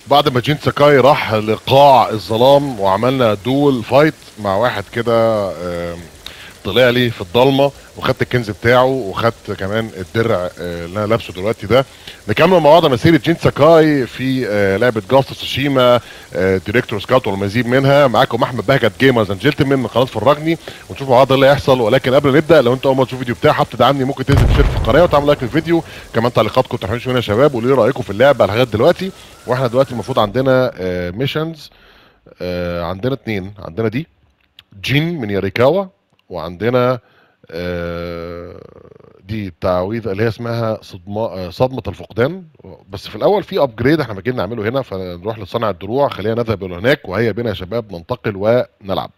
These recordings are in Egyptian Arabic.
بعد ما جين ساكاي راح لقاع الظلام وعملنا دول فايت مع واحد كده آم، طلع لي في الضلمه وخدت الكنز بتاعه وخدت كمان الدرع آه، اللي انا لابسه دلوقتي ده نكمل مع بعض مسيره جين ساكاي في آه، لعبه جاست تسوشيما ديريكتور سكاوت والمزيد منها معاكم احمد بهجت جيمرز اند جنتلمان من قناه فرجني ونشوف مع بعض اللي هيحصل ولكن قبل ما نبدا لو انت اول ما تشوف فيديو بتاعي حابب تدعمني ممكن تنزل تشترك في القناه وتعمل لايك للفيديو كمان تعليقاتكم تحرموش منها يا شباب وقولوا لي رايكم في اللعبه لغايه دلوقتي واحنا دلوقتي المفروض عندنا ميشنز عندنا اتنين عندنا دي جين من ياريكاوا وعندنا آه، دي تعويذه اللي هي اسمها صدمه آه، صدمه الفقدان بس في الاول في ابجريد احنا محتاجين نعمله هنا فنروح لصانع الدروع خلينا نذهب الى هناك وهيا بنا يا شباب ننتقل ونلعب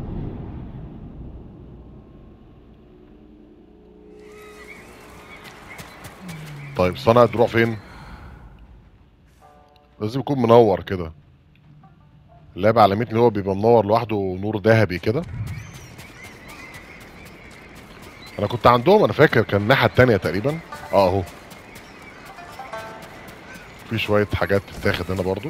طيب صانع الدروع فين لازم يكون منور كده اللعبة علمتني ان هو بيبقى منور لوحده نور ذهبي كده انا كنت عندهم انا فاكر كان الناحيه التانية تقريبا اه اهو في شويه حاجات تتاخد هنا برضو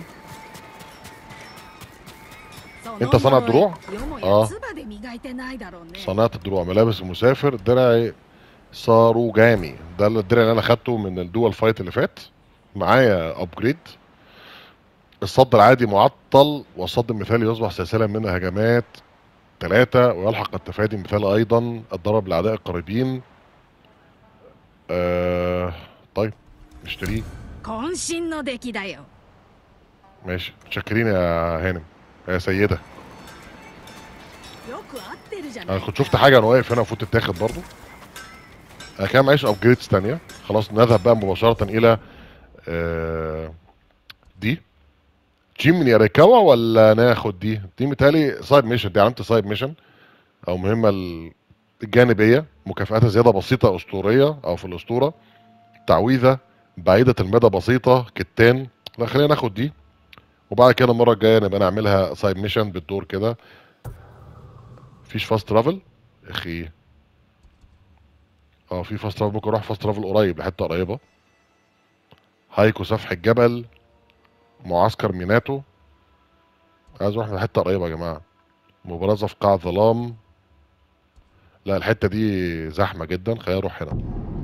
انت صنع الدروع؟ آه. اه صناعه الدروع ملابس المسافر درع صاروجامي ده الدرع اللي انا خدته من الدول فايت اللي فات معايا ابجريد الصد العادي معطل والصد المثالي يصبح سلسله من هجمات ثلاثة ويلحق التفادي مثال أيضا الضرب لأعداء القريبين آه طيب نشتريه 渾身の出来だよ ماشي متشكرين يا هانم يا سيدة よく合ってるじゃな أنا い كنت شفت حاجة أنا واقف هنا المفروض تتاخد برضو أنا كان معيش أبجريدز تانية خلاص نذهب بقى مباشرة إلى آه دي جيم من ياريكاوا ولا ناخد دي؟ دي متهيألي سايد ميشن دي علامة سايد ميشن أو مهمة ال- الجانبية مكافآتها زيادة بسيطة أسطورية أو في الأسطورة تعويذة بعيدة المدى بسيطة كتان لا خلينا ناخد دي وبعد كده المرة الجاية نبقى نعملها سايد ميشن بالدور كده مفيش فاست ترافل اخي اه في فاست ترافل ممكن اروح فاست ترافل قريب لحته قريبه هايكو سفح الجبل معسكر ميناتو عايز اروح لحته قريبه يا جماعه مبارزه في قاع ظلام لا الحته دي زحمه جدا خلينا نروح هنا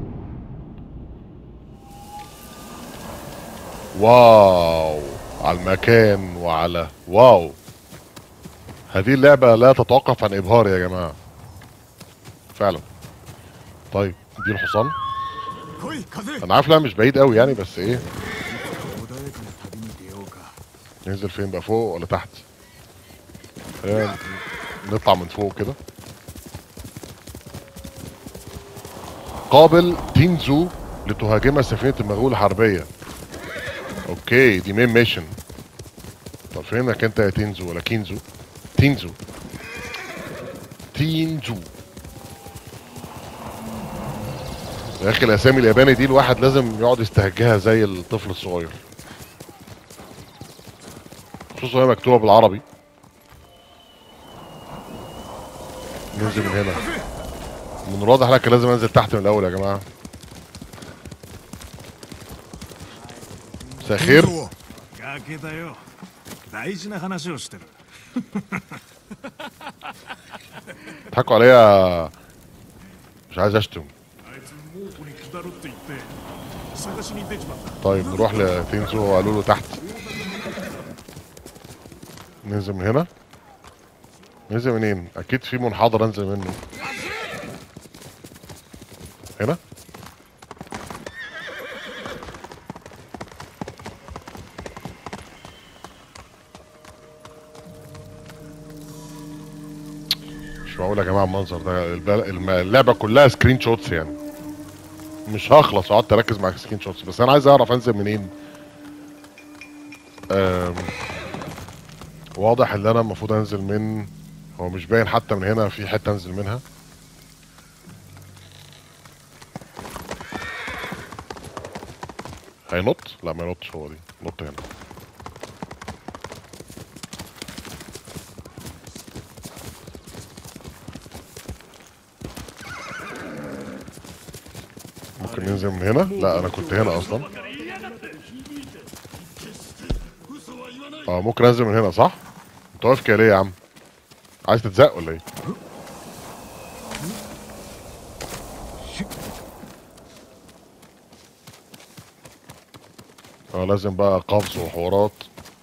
واو على المكان وعلى واو هذه اللعبة لا تتوقف عن إبهار يا جماعة فعلا طيب دي الحصان 来い風 أنا عارف لا مش بعيد قوي يعني بس إيه 穏やかな旅に出ようか ننزل فين بقى فوق ولا تحت خلينا نطلع من فوق كده قابل تينزو لتهاجم سفينة المغول الحربية اوكي دي مين ميشن طب فينك انت يا تينزو ولا كينزو تينزو تينزو يا اخي الاسامي الياباني دي الواحد لازم يقعد يستهجها زي الطفل الصغير خصوصا هي مكتوبه بالعربي ننزل من هنا من الواضح لك لازم انزل تحت من الاول يا جماعه مساء الخير 崖だよ大事な話をしてる ضحكوا عليا مش عايز اشتم あいつ猛虎に下るって言って探しに出ちまった طيب نروح لتينزو وقالوا له تحت ننزل من هنا ننزل منين اكيد في منحدر انزل منه هنا مش معقول يا جماعه المنظر ده الب- الم- اللعبه كلها سكرين شوتس يعني مش هخلص قعدت اركز مع سكرين شوتس بس انا عايز اعرف انزل منين أم، واضح ان انا المفروض انزل من هو مش باين حتى من هنا في حته انزل منها هينط لا ما ينطش هو دي نط هنا ممكن ننزل من هنا لا انا كنت هنا اصلا 嘘 اه ممكن انزل من هنا صح؟ انت واقف كده ليه يا عم؟ عايز تتزق ولا ايه؟ اه لازم بقى قفز وحوارات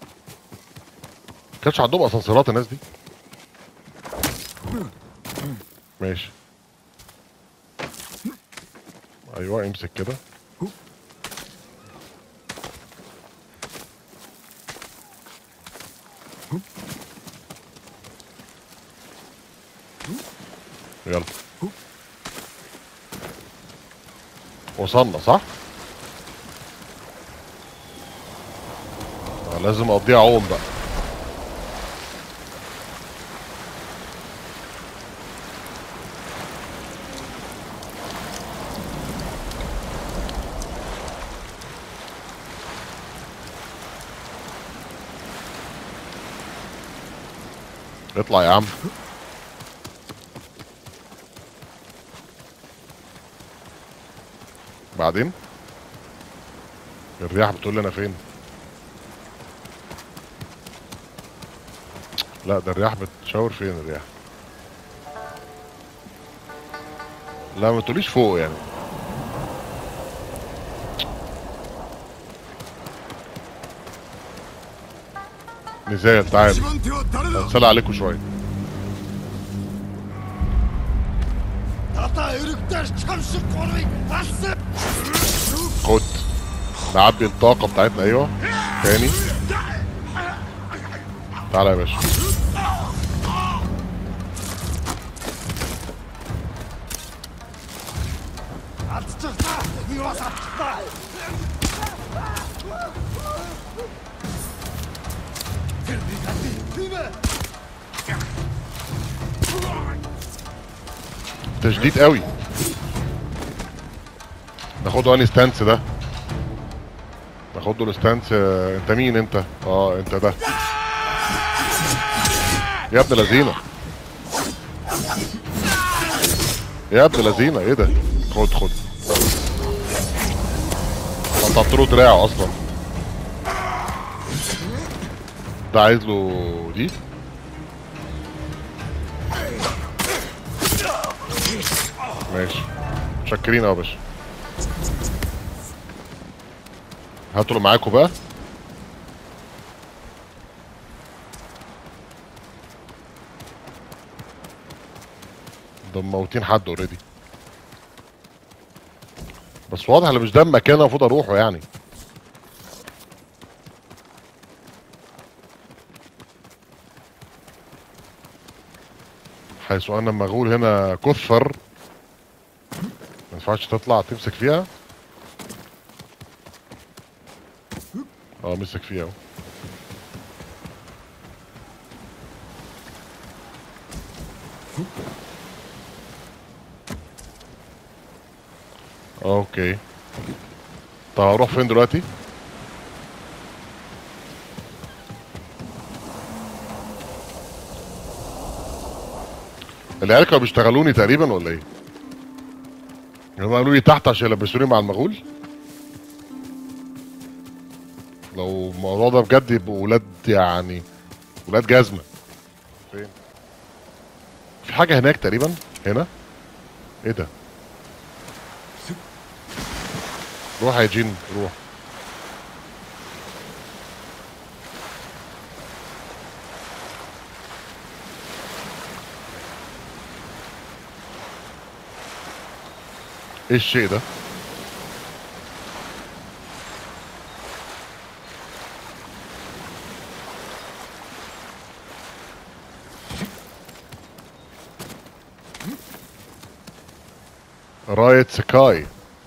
كانش عندهم اسانسيرات الناس دي ماشي ايوه امسك كده يلا وصلنا صح؟ آه، لازم اقضيها عوم بقى اطلع يا عم بعدين الرياح بتقول لي انا فين لا ده الرياح بتشاور فين الرياح لا ما تقوليش فوق يعني نزال تعال 一番手は誰だ هنسال عليكم شويه タタエルクタシチャルシュコルイパス خد نعبي الطاقة بتاعتنا ايوه تاني تعالى يا باشا تشديد قوي ناخده انهي ستانس ده ناخده الستانس آه، انت مين انت اه انت ده يا ابن لذينه يا ابن لذينه ايه ده خد خد قطعت له دراعه اصلا ده عايز له دي ماشي متشكرين قوي يا باشا هاتوا اللي معاكوا بقى ده موتين حد اوريدي بس واضح اللي مش ده المكان اللي المفروض اروحه يعني حيث ان المغول هنا كثر ما ينفعش تطلع تمسك فيها اه مسك فيها اهو اوكي طب اروح فين دلوقتي العيال كانوا بيشتغلوني تقريبا ولا ايه هم قالوا لي تحت عشان يلبسوني مع المغول لو الموضوع ده بجد يبقوا ولاد يعني ولاد جزمة فين في حاجة هناك تقريبا هنا ايه ده روح يا جين روح ايه الشيء ده راية سكاي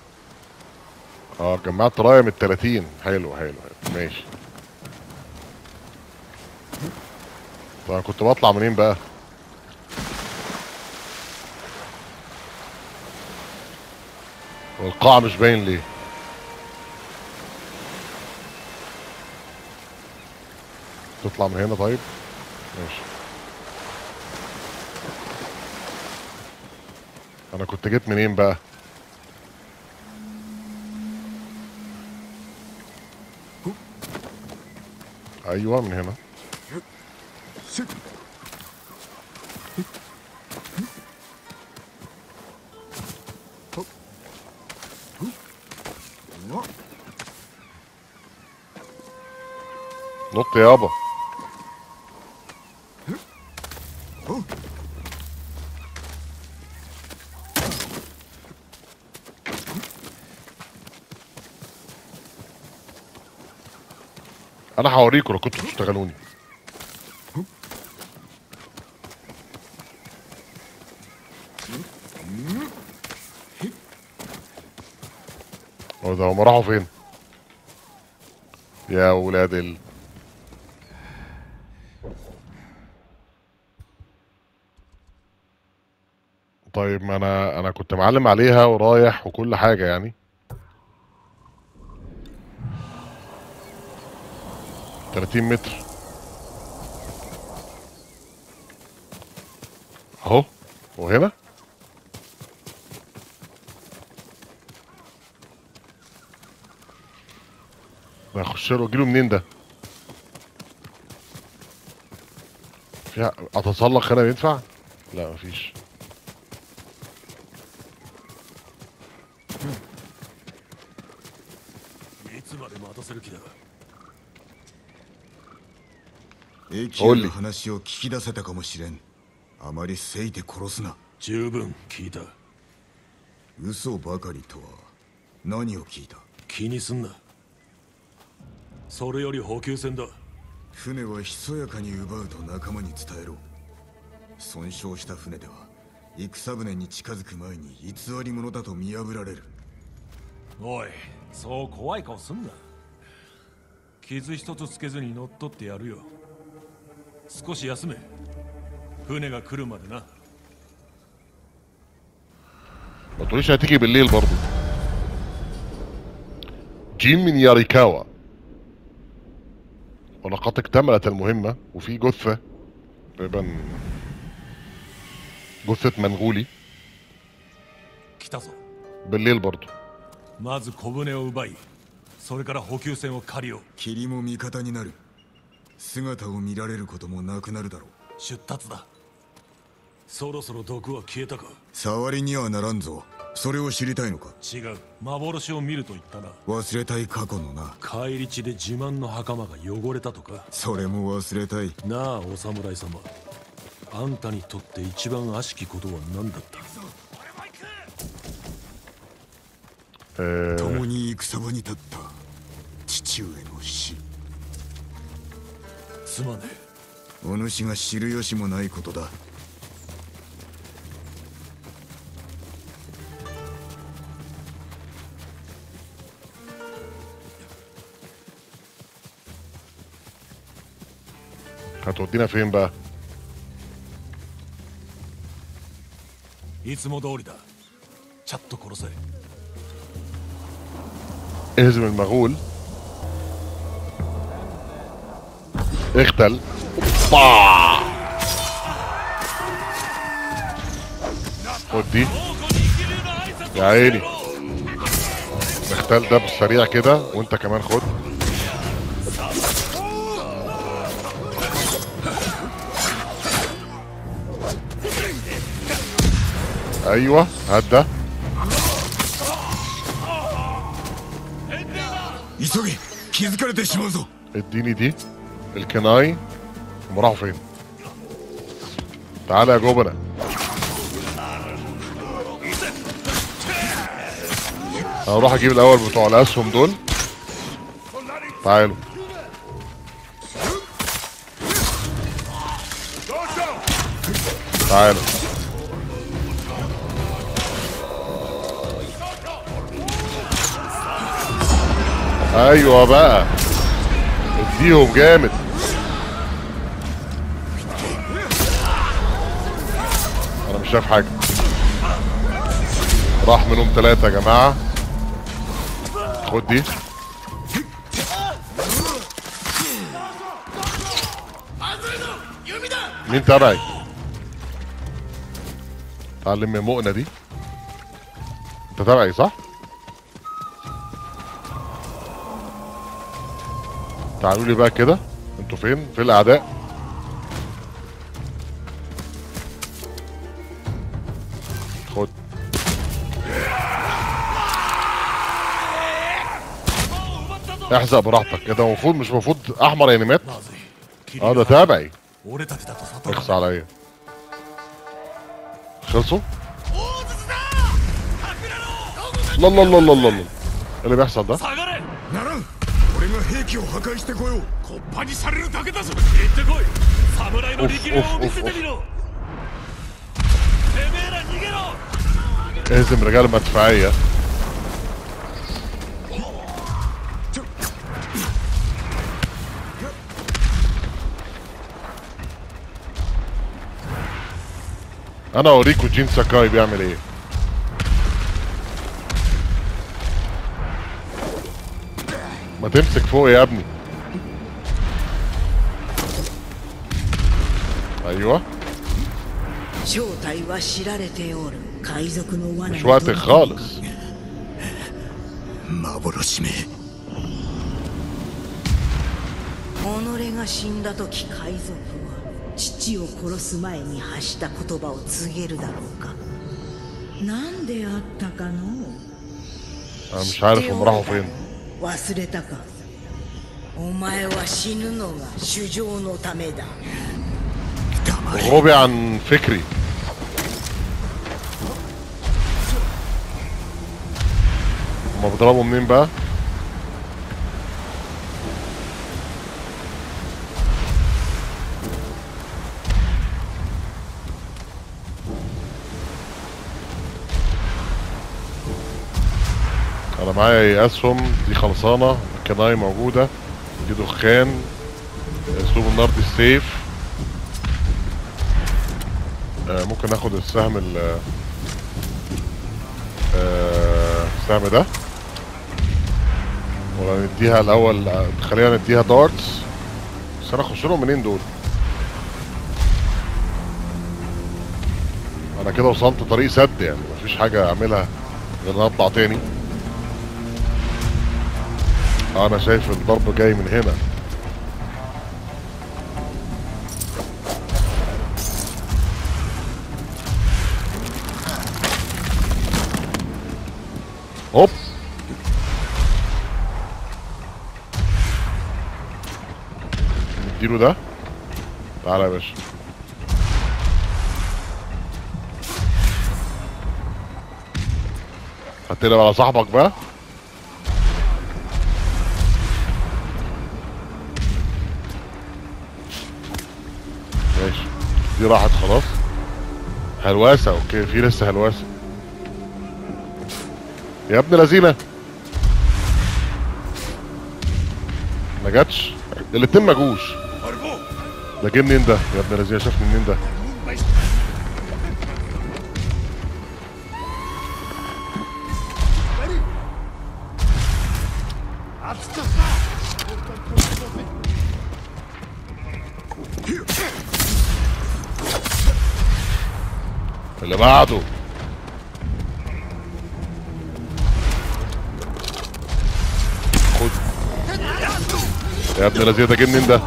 اه جمعت راية من التلاتين حلو حلو حلو ماشي طب أنا كنت بطلع منين بقى والقاع مش باين ليه تطلع من هنا طيب ماشي انا كنت جيت منين بقى ايوه من هنا نط يابا انا هوريكم لو كنتوا بتشتغلوني هو ده هما راحوا فين يا ولاد ال طيب ما انا انا كنت معلم عليها ورايح وكل حاجه يعني 30 متر اهو وهنا ده اخش له اجيله منين ده في اتسلق هنا ينفع لا مفيش いつまで待たせる気だ駅おりの話を聞き出せたかもしれんあまりせいて殺すな十分聞いた嘘ばかりとは何を聞いた気にすんなそれより補給船だ船はひそやかに奪うと仲間に伝えろ損傷した船では戦船に近づく前に偽り者だと見破られるおいそう怖い顔すんな傷一つつけずに乗っ取ってやるよ少し休め船が来るまでな ما تقوليش هتيجي بالليل برضو جين من ياريكاوا ولقد اكتملت المهمة وفي جثة تقريبا جثة منغولي 来たぞ بالليل برضو まず小舟を奪いそれから補給船を借りよう霧も味方になる姿を見られることもなくなるだろう出立だそろそろ毒は消えたか触りにはならんぞそれを知りたいのか違う幻を見ると言ったな忘れたい過去のな帰り地で自慢の袴が汚れたとかそれも忘れたいなあお侍様あんたにとって一番悪しきことは何だった آه 共に戦場に立った父上の死すまねお主が知る由もないことだ هتودينا فين بقى えいつも通りだちゃっと殺せ اهزم المغول اختل با خد دي يا عيني اختل ده بالسريع كده وانت كمان خد ايوه هات ده 急げ気づかれてしまうぞ اديني دي الكناي هم راحوا فين تعالى يا جبنة هروح اجيب الاول بتوع الاسهم دول تعالوا تعالوا ايوه بقى اديهم جامد انا مش شايف حاجه راح منهم ثلاثة يا جماعة خد دي مين تبعي تعلم مؤنة دي انت تبعي صح تعالوا لي بقى كده انتوا انتوا فين في الاعداء خد احزق براحتك كده المفروض مش المفروض احمر يعني مات まずいキリ اه が ده تابعي 俺たちだと悟る اخص عليا خلصوا لا لا لا لا لا لا. ايه اللي بيحصل ده 下がれならん俺が兵器を破壊してこようコッパにされるだけだぞ行ってこい侍の力量を見せてみろてめえら逃げろ اهزم رجال مدفعيه انا اوريكم جين ساكاي بيعمل ايه ما تمسك فوق يا ابني ايوه 正体は知られておる海賊の罠に مش وقتك خالص 幻め己が死んだ時海賊は父を殺す前に発した言葉を告げるだろうか何であったかの انا مش عارف هم راحوا فين 忘れたかお前は死ぬのが主情のためだ غروبي عن فكري هما بيضربوا منين بقى انا معايا اسهم دي خلصانه الكناي موجوده دي دخان اسلوب النار دي السيف آه، ممكن ناخد السهم ال آه، السهم ده ولا نديها الاول آه، خلينا نديها دارتس بس انا اخش لهم منين دول انا كده وصلت طريق سد يعني مفيش حاجه اعملها غير ان اطلع تاني آه، انا شايف الضرب جاي من هنا هوب نديله ده تعالى يا باشا هتقلب على صاحبك بقى ماشي دي راحت خلاص هلواسة اوكي في لسه هلواسة يا ابن لذينه ما جاتش الاتنين ما جوش ده جه منين ده يا ابن لذينه شاف منين ده اللي بعده خد يا ابن الذين ده جه منين ده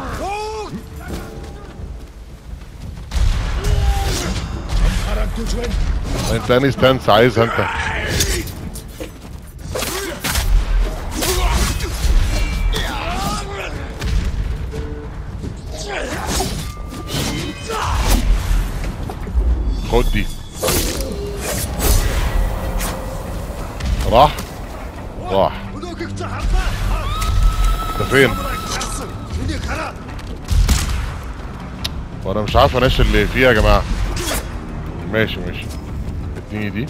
انت اني ستانس عايزها انت خد دي راح راح انت فين وانا مش عارف اناقش اللي فيها يا جماعه ماشي ماشي اديني دي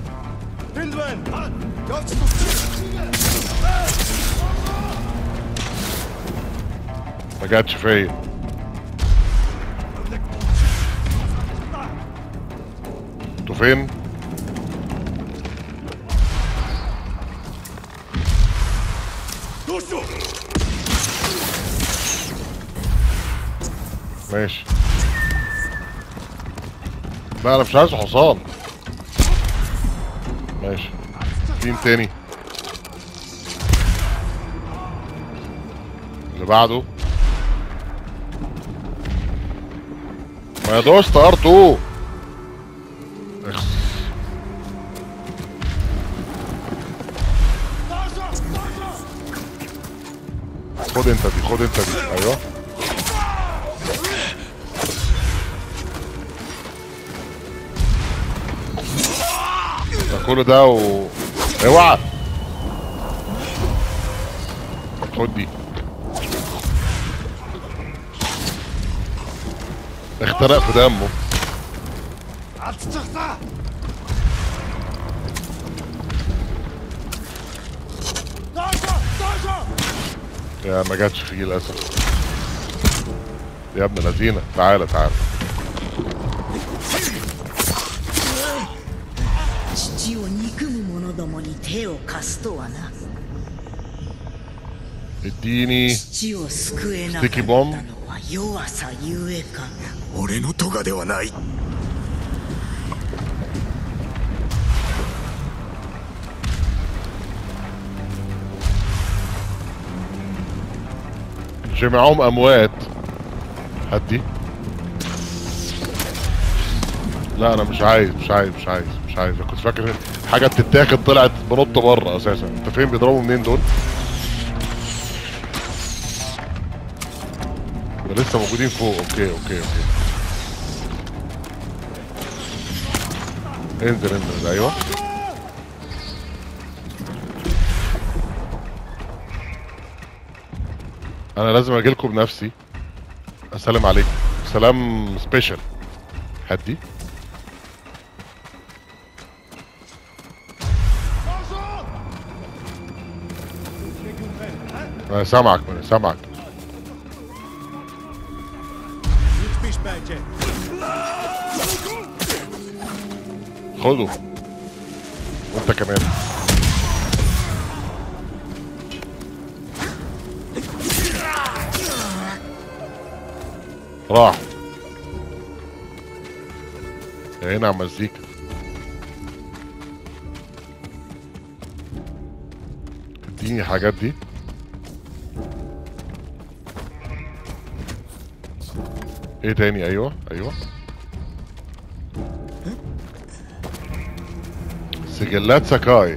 ما جاتش فيا انتوا فين ماشي لا انا مش عايز حصان ماشي مين تاني اللي بعده ما دوست ار2 اخس خد انت دي خد انت دي ايوه ده كل ده و اوعى خد دي اخترق في دمه يا ما جاتش فيه للاسف يا ابن الذين تعالى تعالى 父を憎む者どもに手を貸すとはな اديني 父を救えなかったのは弱さゆえか俺の咎ではない جمعهم اموات هدي لا انا مش عايز مش عايز مش عايز مش عايز أنا كنت فاكر حاجه بتتاخد طلعت بنط بره اساسا انت فين بيضربوا منين دول ده لسه موجودين فوق اوكي اوكي اوكي انزل انزل ايوه انا لازم اجي لكم بنفسي اسلم عليكم سلام سبيشال هدي انا سامعك انا سامعك خده وانت كمان راح يا هنا على المزيكا اديني الحاجات دي ايه تاني ايوه ايوه سجلات سكاي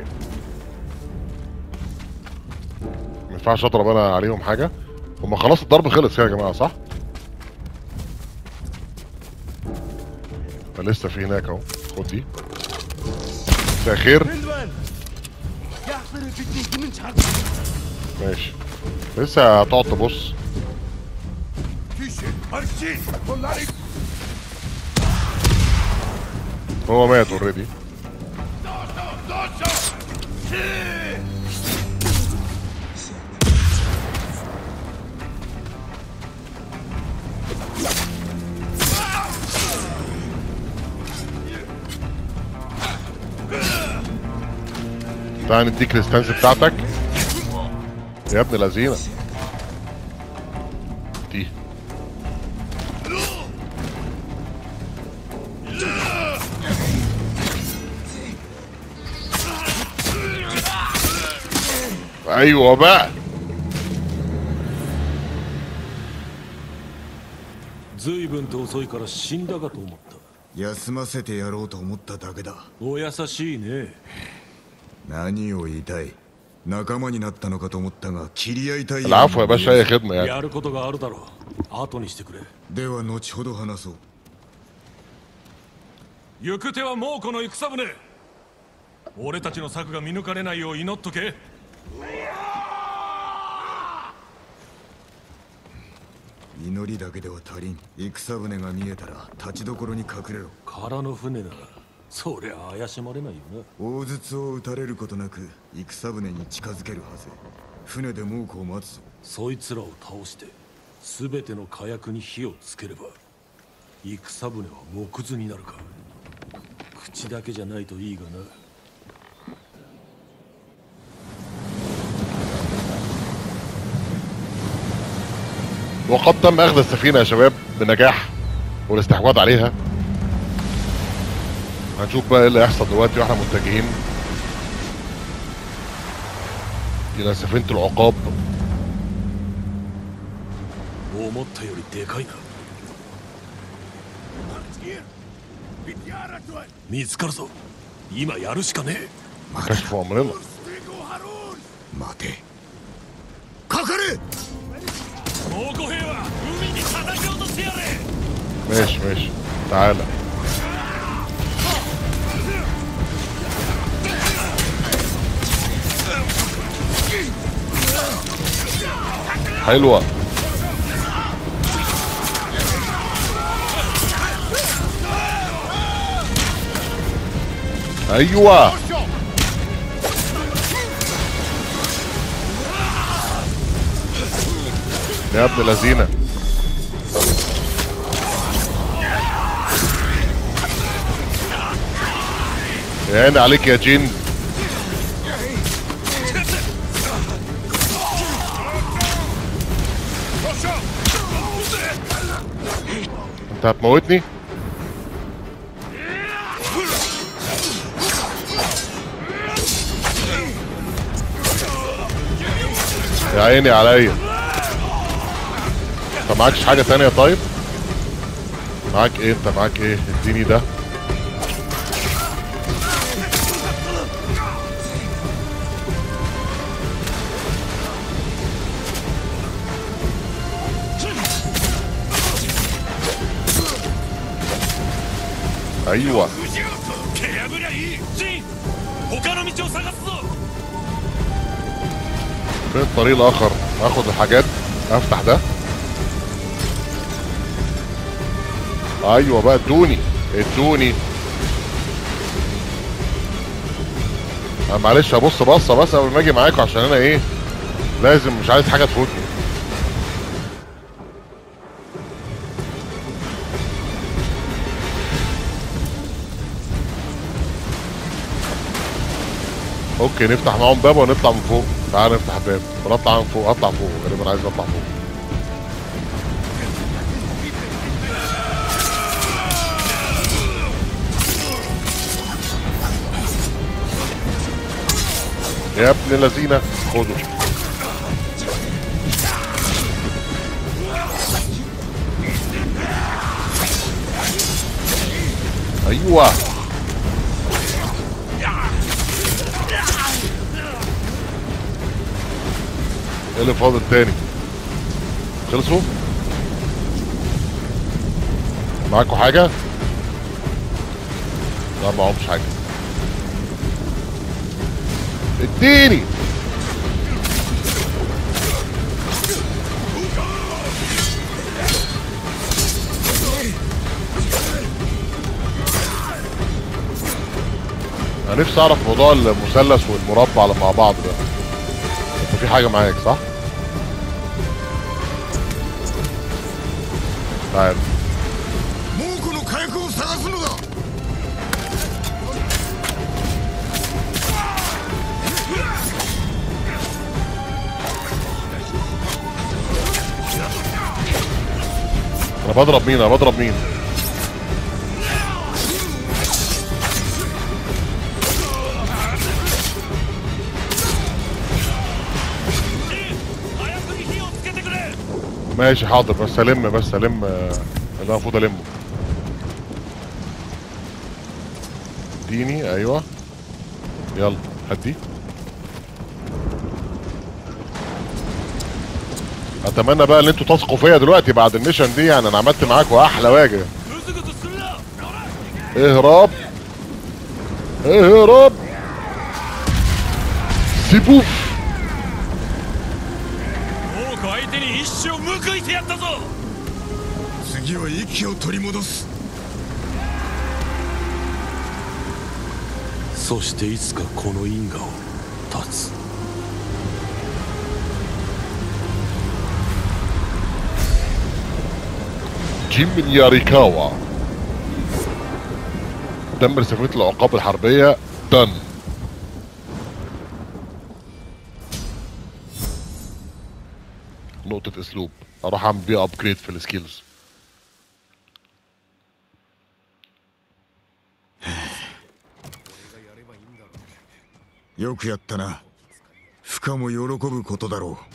ما ينفعش اضرب انا عليهم حاجه هما خلاص الضرب خلص كده يا جماعه صح لسه في هناك اهو خد دي مساء خير ماشي لسه هتقعد تبص هو مات اوريدي تعال نديك الستانس بتاعتك يا ابن الذين دي ايوه بقى 随分と遅いから死んだかと思った休ませてやろうと思っただけだお優しいね何を言いたい仲間になったのかと思ったが切り合いたいように العفو يا باشا اي خدمه يعني やることがあるだろう後にしてくれでは後ほど話そう行く手は猛虎の戦船俺たちの策が見抜かれないよう祈っとけ祈りだけでは足りん戦船が見えたら立ちどころに隠れろ空の船ならそりゃ怪しまれないよな大筒を撃たれることなく戦船に近づけるはず船で猛虎を待つぞそいつらを倒して全ての火薬に火をつければ戦船は木図になるか口だけじゃないといいがな وقد تم اخذ السفينه يا شباب بنجاح والاستحواذ عليها هنشوف بقى ايه اللي هيحصل دلوقتي واحنا متجهين الى سفينه العقاب 思ったよりでかいな見つかるぞ今やるしかねえ كشف امرنا 待てかかれ猛虎兵は海に叩き落としてやれ ماشي ماشي تعالى حلوة ايوه يا ابن الذين يا عيني عليك يا جن انت هتموتني يا عيني عليا انت معكش حاجة تانية طيب معاك ايه انت معاك ايه اديني ده ايوه 蹴破りゃいいジン他の道を探すぞ فين الطريق الاخر اخد الحاجات افتح ده ايوه بقى ادوني ادوني أنا معلش هبص بصه بس قبل ما اجي معاكم عشان انا ايه لازم مش عايز حاجه تفوتني اوكي نفتح معاهم باب ونطلع من فوق تعال نفتح باب ونطلع من فوق اطلع فوق غالبا عايز اطلع فوق يا ابن الذين خدوا ايوه ايه اللي فاضل تاني خلصوا معاكوا حاجة لا معهمش حاجة اديني انا نفسي اعرف موضوع المثلث والمربع اللي مع بعض ده انت في حاجة معاك صح؟ تعال 猛虎の火薬を探すのだ انا بضرب مين انا بضرب مين ماشي حاضر بس الم بس الم آه، اللي انا المفروض المه اديني ايوه يلا هدي اتمنى بقى ان انتوا تثقوا فيا دلوقتي بعد الميشن دي يعني انا عملت معاكم احلى واجب ぐずぐずするなほら اهرب اهرب سيبوف 猛虎相手に一生報いてやったぞ次は息を取り戻すそしていつかこの因果を断つ جيم من ياريكاوا دمر سفينة العقاب الحربية دن نقطة اسلوب اروح اعمل بيها ابجريد في السكيلز よくやったな負荷も喜ぶことだろ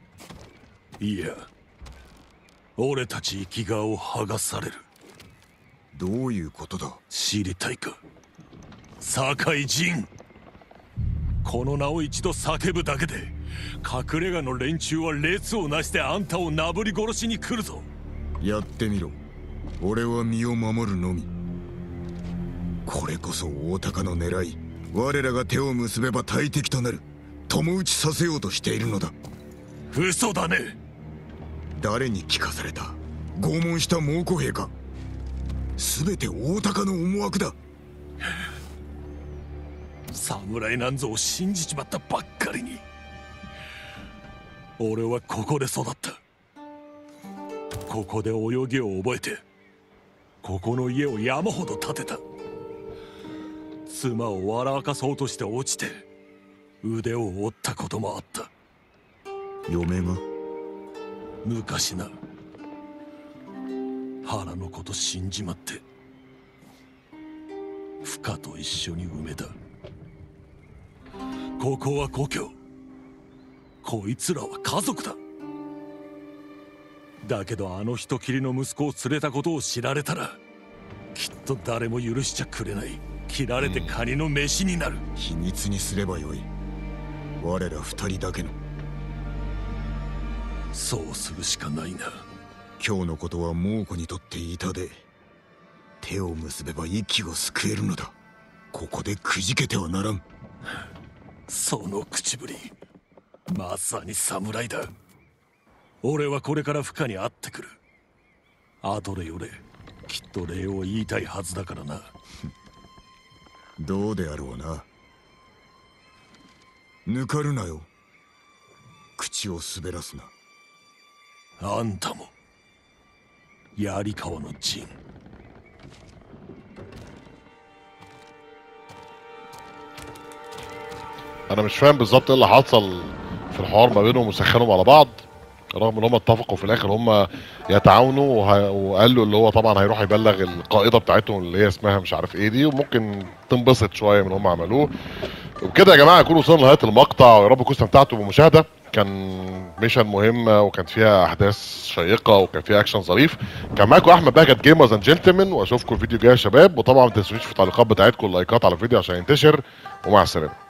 いや俺たち生きがを剥がされるどういうことだ知りたいか酒井仁この名を一度叫ぶだけで隠れ家の連中は列をなしてあんたをなぶり殺しに来るぞやってみろ俺は身を守るのみこれこそ大高の狙い我らが手を結べば大敵となる共打ちさせようとしているのだ嘘だね誰に聞かされた拷問した猛虎兵か全て大高の思惑だ侍なんぞを信じちまったばっかりに俺はここで育ったここで泳ぎを覚えてここの家を山ほど建てた妻を笑かそうとして落ちて腕を折ったこともあった嫁が昔な原のこと死んじまってフカと一緒に埋めたここは故郷こいつらは家族だだけどあの人きりの息子を連れたことを知られたらきっと誰も許しちゃくれない切られてカニの飯になる、 秘密にすればよい我ら二人だけのそうするしかないな今日のことは猛虎にとって痛で手を結べば息を救えるのだここでくじけてはならんその口ぶりまさに侍だ俺はこれから負荷に会ってくる後でよれきっと礼を言いたいはずだからなどうであろうな抜かるなよ口を滑らすなあんたも槍川の陣 انا مش فاهم بالظبط ايه اللي حصل في الحوار ما بينهم وسخنوا على بعض رغم ان هم اتفقوا في الاخر هم يتعاونوا وه- وقالوا اللي هو طبعا هيروح يبلغ القائده بتاعتهم اللي هي اسمها مش عارف ايه دي وممكن تنبسط شويه من اللي هم عملوه وبكده يا جماعه يكون وصلنا لنهايه المقطع ويا رب تكونوا استمتعتوا بالمشاهده كان ميشن مهمه وكانت فيها احداث شيقه وكان فيها اكشن ظريف كان معاكم احمد باكت جيمرز اند جنتلمان واشوفكم الفيديو الجاي يا شباب وطبعا ما تنسوش في التعليقات بتاعتكم اللايكات على الفيديو عشان ينتشر ومع السلامه